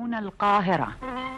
هنا القاهرة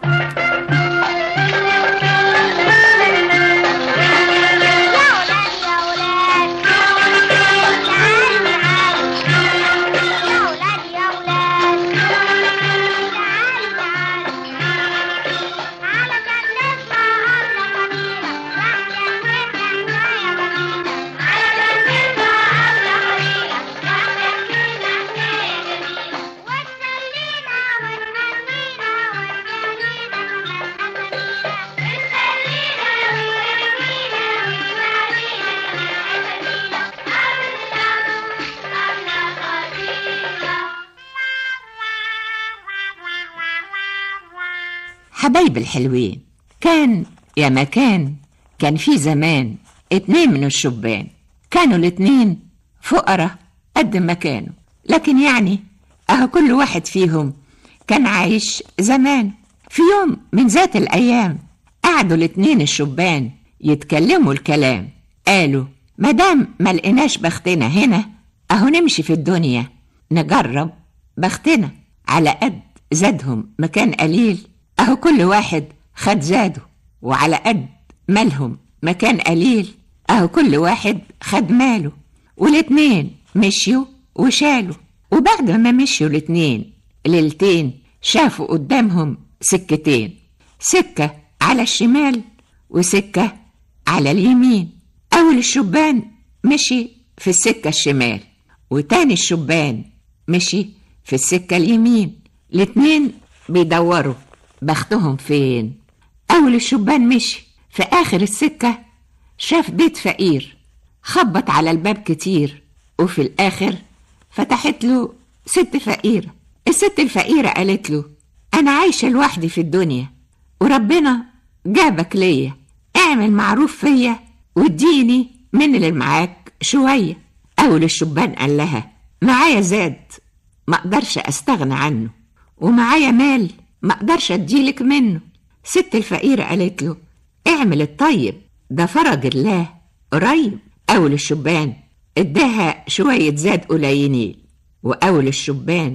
حبايب الحلوين كان يا مكان كان في زمان اتنين من الشبان كانوا الاتنين فقراء قد ما كانوا لكن يعني اهو كل واحد فيهم كان عايش زمان في يوم من ذات الايام قعدوا الاتنين الشبان يتكلموا الكلام قالوا مدام ما لقيناش بختنا هنا اهو نمشي في الدنيا نجرب بختنا على قد زادهم مكان قليل اهو كل واحد خد زاده وعلى قد مالهم مكان قليل اهو كل واحد خد ماله والاتنين مشيوا وشالوا وبعد ما مشيوا الاتنين ليلتين شافوا قدامهم سكتين سكة على الشمال وسكة على اليمين أول الشبان مشي في السكة الشمال وتاني الشبان مشي في السكة اليمين الاتنين بيدوروا بختهم فين أول الشبان مشي في آخر السكة شاف بيت فقير خبط على الباب كتير وفي الآخر فتحت له ست فقيرة الست الفقيرة قالت له أنا عايشة لوحدي في الدنيا وربنا جابك ليا اعمل معروف فيا واديني من اللي معاك شوية أول الشبان قال لها معايا زاد ما اقدرش استغنى عنه ومعايا مال ما اقدرش اديلك منه ست الفقيرة قالت له اعمل الطيب ده فرج الله قريب أول الشبان اداها شوية زاد قليلين وأول الشبان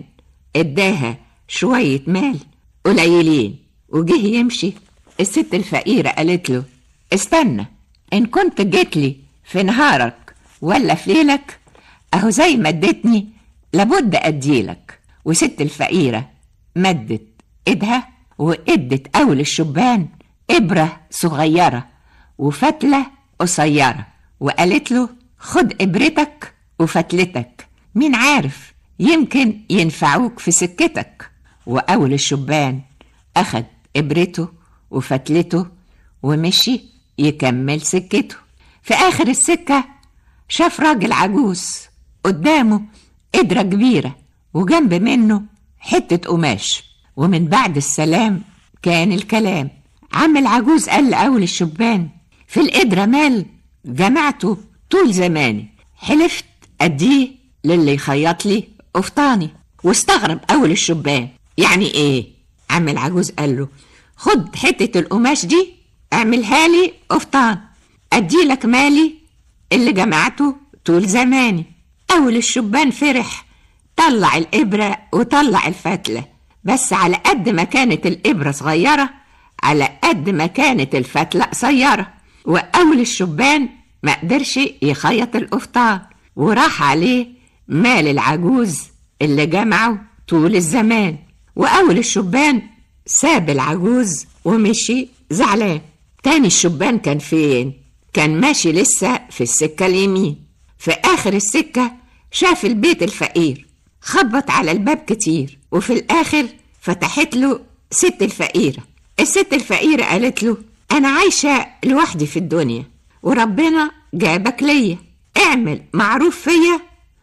اداها شوية مال قليلين وجه يمشي الست الفقيرة قالت له استنى إن كنت جيت لي في نهارك ولا في ليلك أهو زي ما اديتني لابد أديلك وست الفقيرة مدت إيدها وإدت أول الشبان إبرة صغيرة وفتلة قصيرة وقالت له خد إبرتك وفتلتك مين عارف يمكن ينفعوك في سكتك وأول الشبان أخد إبرته وفتلته ومشي يكمل سكته في آخر السكة شاف راجل عجوز قدامه قدرة كبيرة وجنب منه حتة قماش ومن بعد السلام كان الكلام عم العجوز قال لأول الشبان في القدرة مال جمعته طول زماني حلفت أديه للي يخيط لي قفطاني واستغرب أول الشبان يعني إيه عم العجوز قال له خد حتة القماش دي اعملها لي قفطان أديلك مالي اللي جمعته طول زماني أول الشبان فرح طلع الإبرة وطلع الفتلة بس على قد ما كانت الإبرة صغيرة على قد ما كانت الفتلة قصيرة وأول الشبان ما قدرش يخيط القفطان وراح عليه مال العجوز اللي جمعه طول الزمان وأول الشبان ساب العجوز ومشي زعلان تاني الشبان كان فين؟ كان ماشي لسه في السكة اليمين في آخر السكة شاف البيت الفقير خبط على الباب كتير وفي الآخر فتحت له ست الفقيرة الست الفقيرة قالت له أنا عايشة لوحدي في الدنيا وربنا جابك ليا اعمل معروف فيا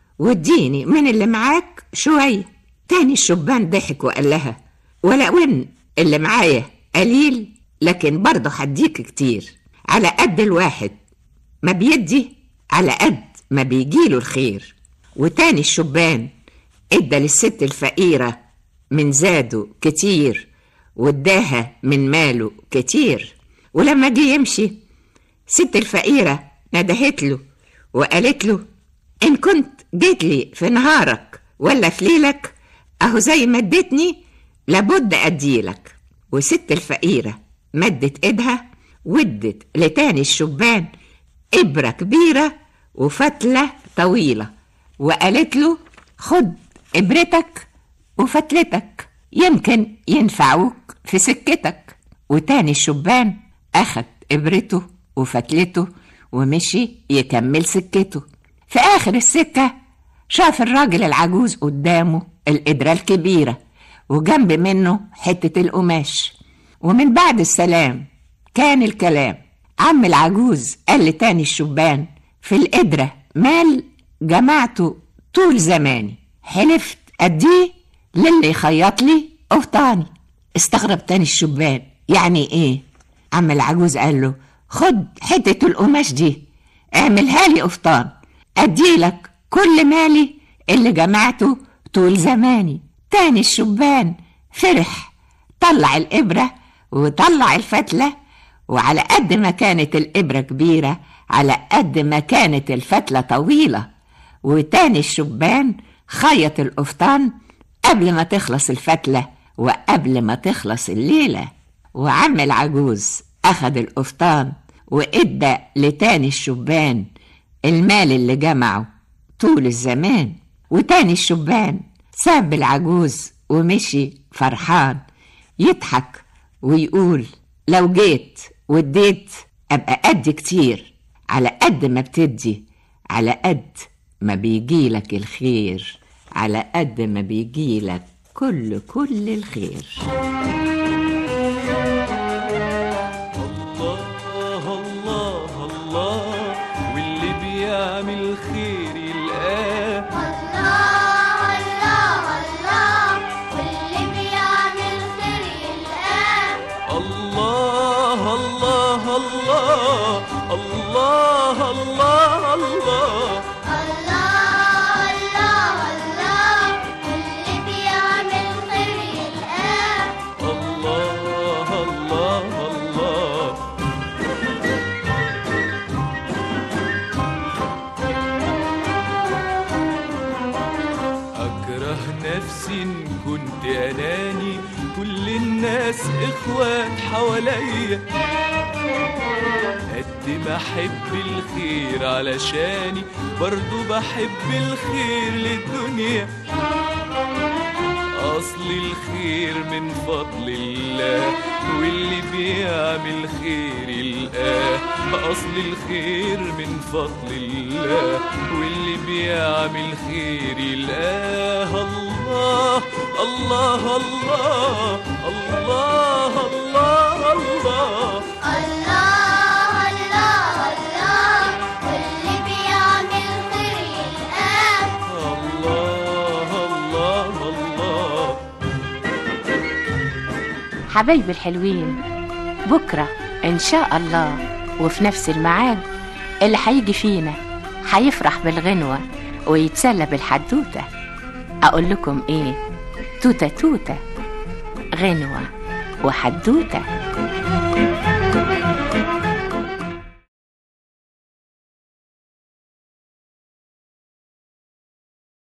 واديني من اللي معاك شوية تاني الشبان ضحك وقال لها ولو ان اللي معايا قليل لكن برضه هديك كتير على قد الواحد ما بيدي على قد ما بيجيله الخير وتاني الشبان ادى للست الفقيرة من زاده كتير واداها من ماله كتير ولما جه يمشي ست الفقيرة ندهت له وقالت له إن كنت جيت لي في نهارك ولا في ليلك أهو زي ما اديتني لابد أديلك وست الفقيرة مدت إيدها ودت لتاني الشبان إبرة كبيرة وفتلة طويلة وقالت له خد إبرتك وفتلتك يمكن ينفعوك في سكتك وتاني الشبان أخد إبرته وفتلته ومشي يكمل سكته في آخر السكة شاف الراجل العجوز قدامه القدرة الكبيرة وجنب منه حتة القماش ومن بعد السلام كان الكلام عم العجوز قال لتاني الشبان في القدرة مال جمعته طول زماني حلفت أديه للي يخيط لي قفطاني استغرب تاني الشبان يعني ايه عم العجوز قال له خد حتة القماش دي اعملها لي قفطان اديلك كل مالي اللي جمعته طول زماني تاني الشبان فرح طلع الإبرة وطلع الفتلة وعلى قد ما كانت الإبرة كبيرة على قد ما كانت الفتلة طويلة وتاني الشبان خيط القفطان قبل ما تخلص الفتلة وقبل ما تخلص الليلة وعم العجوز أخد القفطان وإدى لتاني الشبان المال اللي جمعه طول الزمان وتاني الشبان ساب العجوز ومشي فرحان يضحك ويقول لو جيت واديت أبقى قد كتير على قد ما بتدي على قد ما بيجيلك الخير على قد ما بيجيلك كل كل الخير الله الله الله واللي بيعمل خير يلقاه الله الله الله واللي بيعمل خير يلقاه الله الله الله الله الله الله الله الله الله واللي بيعمل خير يلقاه الله الله الله أكره نفسي إن كنت أناني كل الناس إخوات حواليا قد ما أحب الخير علشاني برضو بحب الخير للدنيا أصل الخير من فضل الله واللي بيعمل خير يلقاه أصل الخير من فضل الله واللي بيعمل خير يلقاه الله الله الله الله الله الله الله الله الله واللي بيعمل خير يلقاه الله الله الله حبايبي الحلوين بكرة إن شاء الله وفي نفس الميعاد اللي هيجي فينا هيفرح بالغنوة ويتسلى بالحدوتة أقول لكم إيه توتة توتة غنوة وحدوتة